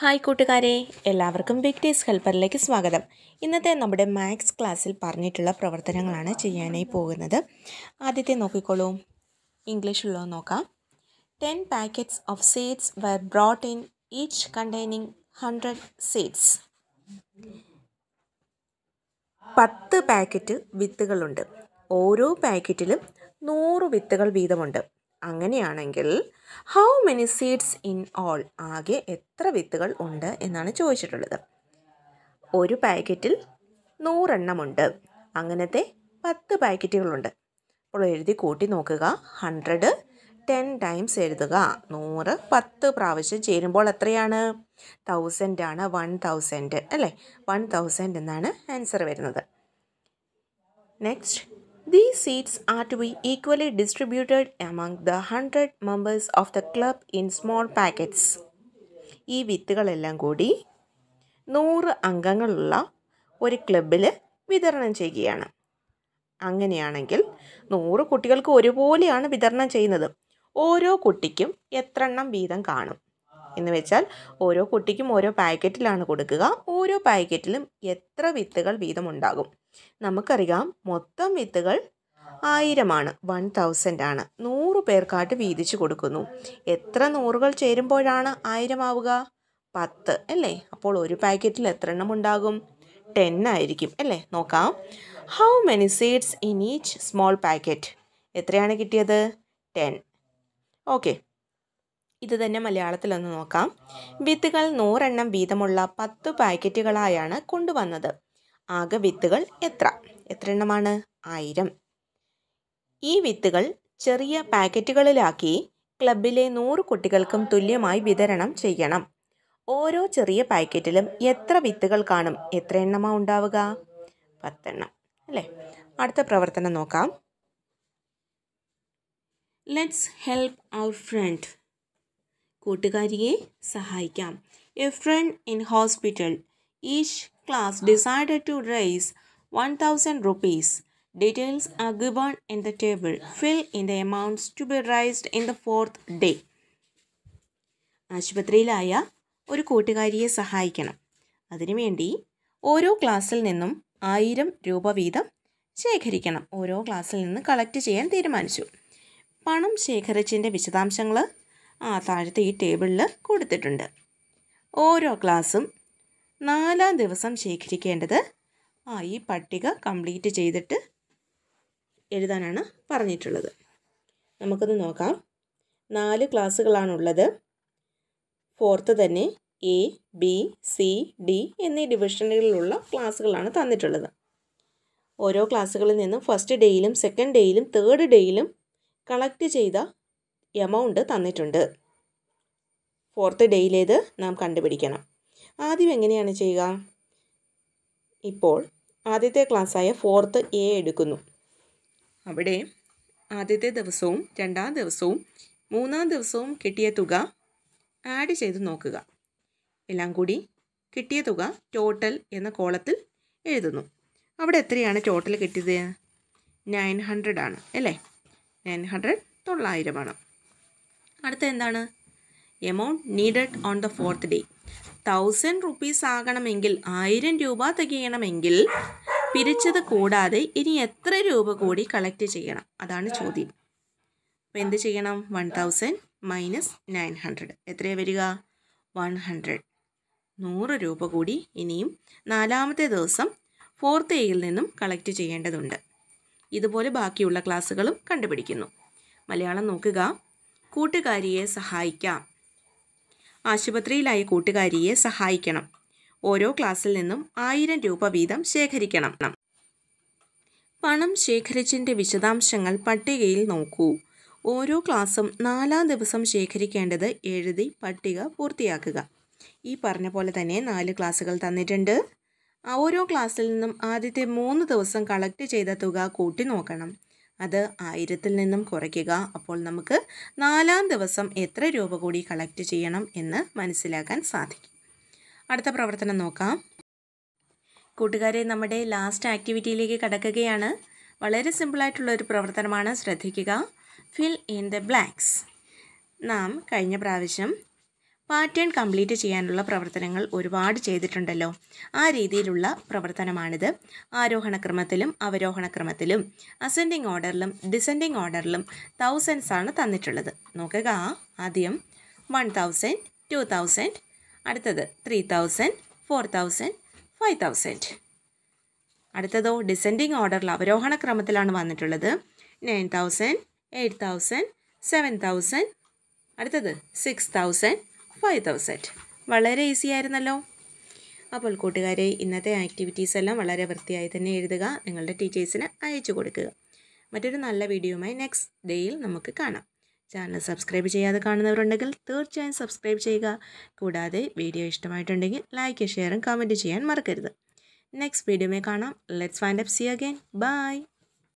Hi കൂട്ടുകാരെ എല്ലാവർക്കും big ടേസ് ഹെൽപ്പറിലേക്ക് സ്വാഗതം ഇന്നത്തെ നമ്മുടെ മാത്സ് ക്ലാസ്സിൽ പറഞ്ഞിട്ടുള്ള പ്രവർത്തനങ്ങളാണ് ചെയ്യാനായി പോകുന്നത് ആദ്യത്തെ നോക്കിക്കോളൂ ഇംഗ്ലീഷിലുള്ളത് നോക്കാം ten packets of seeds were brought in each containing hundred seeds പത്ത് പാക്കറ്റ് വിത്തുകളുണ്ട് ഓരോ പാക്കറ്റിലും നൂറ് വിത്തുകൾ വീതമുണ്ട് അങ്ങനെയാണെങ്കിൽ how many seeds in all ആകെ എത്ര വിത്തുകൾ ഉണ്ട് എന്നാണ് ചോദിച്ചിട്ടുള്ളത് ഒരു പാക്കറ്റിൽ നൂറെണ്ണമുണ്ട് അങ്ങനത്തെ പത്ത് പാക്കറ്റുകളുണ്ട് അപ്പോൾ എഴുതി കൂട്ടി നോക്കുക ഹൺഡ്രഡ് ടെൻ ടൈംസ് എഴുതുക നൂറ് പത്ത് പ്രാവശ്യം ചേരുമ്പോൾ എത്രയാണ് തൗസൻഡ് ആണ് വൺ തൗസൻഡ് അല്ലേ വൺ തൗസൻഡ് എന്നാണ് ആൻസർ വരുന്നത് next These seeds are to be equally distributed among the 100 members of the club in small packets. ഈ വിത്തുകളെല്ലാം കൂടി നൂറ് അംഗങ്ങളുള്ള ഒരു ക്ലബിൽ വിതരണം ചെയ്യുകയാണ് അങ്ങനെയാണെങ്കിൽ നൂറ് കുട്ടികൾക്ക് ഒരുപോലെയാണ് വിതരണം ചെയ്യുന്നത് ഓരോ കുട്ടിക്കും എത്ര എണ്ണം വീതം കാണും എന്ന് വെച്ചാൽ ഓരോ കുട്ടിക്കും ഓരോ പാക്കറ്റിലാണ് കൊടുക്കുക ഓരോ പാക്കറ്റിലും എത്ര വിത്തുകൾ വീതം ഉണ്ടാകും നമുക്കറിയാം മൊത്തം വിത്തുകൾ ആയിരമാണ് വൺ തൗസൻഡ് ആണ് നൂറ് പേർക്കായിട്ട് വീതിച്ചു കൊടുക്കുന്നു എത്ര നൂറുകൾ ചേരുമ്പോഴാണ് ആയിരം ആവുക പത്ത് അല്ലേ അപ്പോൾ ഒരു പാക്കറ്റിൽ എത്ര എണ്ണം ഉണ്ടാകും ടെൻ ആയിരിക്കും അല്ലേ നോക്കാം how many seeds in each small packet എത്രയാണ് കിട്ടിയത് ടെൻ ഓക്കെ ഇത് തന്നെ മലയാളത്തിലൊന്ന് നോക്കാം വിത്തുകൾ നൂറെണ്ണം വീതമുള്ള പത്ത് പാക്കറ്റുകളായാണ് കൊണ്ടുവന്നത് ആകെ വിത്തുകൾ എത്ര എത്ര എണ്ണമാണ് ആയിരം ഈ വിത്തുകൾ ചെറിയ പാക്കറ്റുകളിലാക്കി ക്ലബിലെ നൂറ് കുട്ടികൾക്കും തുല്യമായി വിതരണം ചെയ്യണം ഓരോ ചെറിയ പാക്കറ്റിലും എത്ര വിത്തുകൾ കാണും എത്ര എണ്ണമാണ് ഉണ്ടാവുക പത്തെണ്ണം അല്ലേ അടുത്ത പ്രവർത്തനം നോക്കാം ലെറ്റ്സ് ഹെൽപ്പ് അവർ ഫ്രണ്ട് കൂട്ടുകാരിയെ സഹായിക്കാം a friend in hospital each class decided to raise one thousand rupees Details are given in the table. Fill in the amounts to be raised in the fourth day. ആശുപത്രിയിലായ ഒരു കൂട്ടുകാരിയെ സഹായിക്കണം അതിനുവേണ്ടി ഓരോ ക്ലാസ്സിൽ നിന്നും ആയിരം രൂപ വീതം ശേഖരിക്കണം ഓരോ ക്ലാസ്സിൽ നിന്ന് കളക്ട് ചെയ്യാൻ തീരുമാനിച്ചു പണം ശേഖരിച്ചതിൻ്റെ വിശദാംശങ്ങൾ ആ താഴത്തെ ഈ ടേബിളിൽ കൊടുത്തിട്ടുണ്ട് ഓരോ ക്ലാസ്സും നാലാം ദിവസം ശേഖരിക്കേണ്ടത് ആ ഈ പട്ടിക കംപ്ലീറ്റ് ചെയ്തിട്ട് എഴുതാനാണ് പറഞ്ഞിട്ടുള്ളത് നമുക്കത് നോക്കാം നാല് ക്ലാസ്സുകളാണുള്ളത് ഫോർത്ത് തന്നെ എ ബി സി ഡി എന്നീ ഡിവിഷനുകളിലുള്ള ക്ലാസ്സുകളാണ് തന്നിട്ടുള്ളത് ഓരോ ക്ലാസ്സുകളിൽ നിന്നും ഫസ്റ്റ് ഡേയിലും സെക്കൻഡ് ഡേയിലും തേർഡ് ഡേയിലും കളക്ട് ചെയ്ത എമൗണ്ട് തന്നിട്ടുണ്ട് ഫോർത്ത് ഡേയിലേത് നാം കണ്ടുപിടിക്കണം ആദ്യം എങ്ങനെയാണ് ചെയ്യുക ഇപ്പോൾ ആദ്യത്തെ ക്ലാസ്സായ ഫോർത്ത് എ എടുക്കുന്നു അവിടെ ആദ്യത്തെ ദിവസവും രണ്ടാം ദിവസവും മൂന്നാം ദിവസവും കിട്ടിയ തുക ആഡ് ചെയ്ത് നോക്കുക എല്ലാം കൂടി കിട്ടിയ തുക ടോട്ടൽ എന്ന കോളത്തിൽ എഴുതുന്നു അവിടെ എത്രയാണ് ടോട്ടൽ കിട്ടിയത് നയൻ ഹൺഡ്രഡ് ആണ് അല്ലേ നയൻ ഹൺഡ്രഡ് തൊള്ളായിരമാണ് അടുത്ത എന്താണ് amount needed on the fourth day thousand rupees ആകണമെങ്കിൽ ആയിരം രൂപ തികയണമെങ്കിൽ പിരിച്ചത് കൂടാതെ ഇനി എത്ര രൂപ കൂടി കളക്ട് ചെയ്യണം അതാണ് ചോദ്യം അപ്പോൾ എന്ത് ചെയ്യണം one thousand minus nine hundred എത്രയാണ് വരിക വൺ ഹൺഡ്രഡ് നൂറ് രൂപ കൂടി ഇനിയും നാലാമത്തെ ദിവസം ഫോർത്ത് എയിൽ നിന്നും കളക്ട് ചെയ്യേണ്ടതുണ്ട് ഇതുപോലെ ബാക്കിയുള്ള ക്ലാസ്സുകളും കണ്ടുപിടിക്കുന്നു മലയാളം നോക്കുക കൂട്ടുകാരിയെ സഹായിക്കാം ആശുപത്രിയിലായ കൂട്ടുകാരിയെ സഹായിക്കണം ഓരോ ക്ലാസ്സിൽ നിന്നും ആയിരം രൂപ വീതം ശേഖരിക്കണം പണം ശേഖരിച്ചതിൻ്റെ വിശദാംശങ്ങൾ പട്ടികയിൽ നോക്കൂ ഓരോ ക്ലാസ്സും നാലാം ദിവസം ശേഖരിക്കേണ്ടത് എഴുതി പട്ടിക പൂർത്തിയാക്കുക ഈ പറഞ്ഞ പോലെ തന്നെ നാല് ക്ലാസ്സുകൾ തന്നിട്ടുണ്ട് ഓരോ ക്ലാസ്സിൽ നിന്നും ആദ്യത്തെ മൂന്ന് ദിവസം കളക്ട് ചെയ്ത തുക കൂട്ടി നോക്കണം അത് ആയിരത്തിൽ നിന്നും കുറയ്ക്കുക അപ്പോൾ നമുക്ക് നാലാം ദിവസം എത്ര രൂപ കൂടി കളക്ട് ചെയ്യണം എന്ന് മനസ്സിലാക്കാൻ സാധിക്കും അടുത്ത പ്രവർത്തനം നോക്കാം കൂട്ടുകാരെ നമ്മുടെ ലാസ്റ്റ് ആക്ടിവിറ്റിയിലേക്ക് കടക്കുകയാണ് വളരെ സിമ്പിളായിട്ടുള്ള ഒരു പ്രവർത്തനമാണ് ശ്രദ്ധിക്കുക ഫിൽ ഇൻ ദ ബ്ലാങ്ക്സ് നാം കഴിഞ്ഞ പ്രാവശ്യം പാറ്റേൺ കംപ്ലീറ്റ് ചെയ്യാനുള്ള പ്രവർത്തനങ്ങൾ ഒരുപാട് ചെയ്തിട്ടുണ്ടല്ലോ ആ രീതിയിലുള്ള പ്രവർത്തനമാണിത് ആരോഹണ ക്രമത്തിലും അവരോഹണ ക്രമത്തിലും അസെൻഡിങ് ഓർഡറിലും ഡിസെൻഡിങ് ഓർഡറിലും തൗസൻഡ്സ് ആണ് തന്നിട്ടുള്ളത് നോക്കുക ആദ്യം വൺ തൗസൻഡ് ടു തൗസൻഡ് അടുത്തത് three thousand four thousand five thousand അടുത്തതോ ഡിസെൻഡിങ് ഓർഡറിൽ അവരോഹണ ക്രമത്തിലാണ് വന്നിട്ടുള്ളത് nine thousand eight thousand seven thousand അടുത്തത് സിക്സ് തൗസൻഡ് ഫൈവ് തൗസൻഡ് വളരെ ഈസി ആയിരുന്നല്ലോ അപ്പോൾ കൂട്ടുകാരെ ഇന്നത്തെ ആക്ടിവിറ്റീസ് എല്ലാം വളരെ വൃത്തിയായി തന്നെ എഴുതുക നിങ്ങളുടെ ടീച്ചേഴ്സിന് അയച്ചു കൊടുക്കുക മറ്റൊരു നല്ല വീഡിയോയുമായി നെക്സ്റ്റ് ഡേയിൽ നമുക്ക് കാണാം ചാനൽ സബ്സ്ക്രൈബ് ചെയ്യാതെ കാണുന്നവരുണ്ടെങ്കിൽ തീർച്ചയായും സബ്സ്ക്രൈബ് ചെയ്യുക കൂടാതെ വീഡിയോ ഇഷ്ടമായിട്ടുണ്ടെങ്കിൽ ലൈക്ക് ഷെയറും കമൻറ്റ് ചെയ്യാൻ മറക്കരുത് നെക്സ്റ്റ് വീഡിയോമേ കാണാം let's find up see again by